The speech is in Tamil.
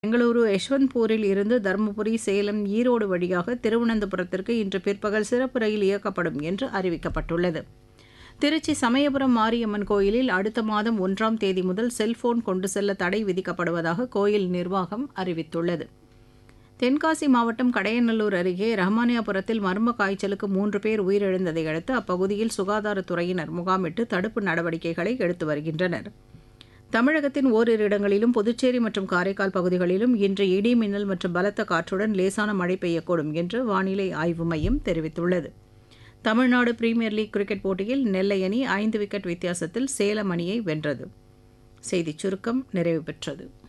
பெங்களூரு யஷ்வந்த்பூரில் இருந்து தருமபுரி சேலம் ஈரோடு வழியாக திருவனந்தபுரத்திற்கு இன்று பிற்பகல் சிறப்பு ரயில் இயக்கப்படும் என்று அறிவிக்கப்பட்டுள்ளது திருச்சி சமயபுரம் மாரியம்மன் கோயிலில் அடுத்த மாதம் ஒன்றாம் தேதி முதல் செல்போன் கொண்டு செல்ல தடை விதிக்கப்படுவதாக கோயில் நிர்வாகம் அறிவித்துள்ளது தென்காசி மாவட்டம் கடையநல்லூர் அருகே ரஹ்மானியாபுரத்தில் மர்ம காய்ச்சலுக்கு மூன்று பேர் உயிரிழந்ததை அடுத்து அப்பகுதியில் சுகாதாரத்துறையினர் முகாமிட்டு தடுப்பு நடவடிக்கைகளை எடுத்து வருகின்றனர் தமிழகத்தின் ஓரிரு இடங்களிலும் புதுச்சேரி மற்றும் காரைக்கால் பகுதிகளிலும் இன்று இடி மின்னல் மற்றும் பலத்த காற்றுடன் லேசான மழை பெய்யக்கூடும் என்று வானிலை ஆய்வு மையம் தெரிவித்துள்ளது தமிழ்நாடு பிரீமியர் லீக் கிரிக்கெட் போட்டியில் நெல்லை அணி ஐந்து விக்கெட் வித்தியாசத்தில் சேலம் அணியை வென்றது செய்திச் சுருக்கம் நிறைவு பெற்றது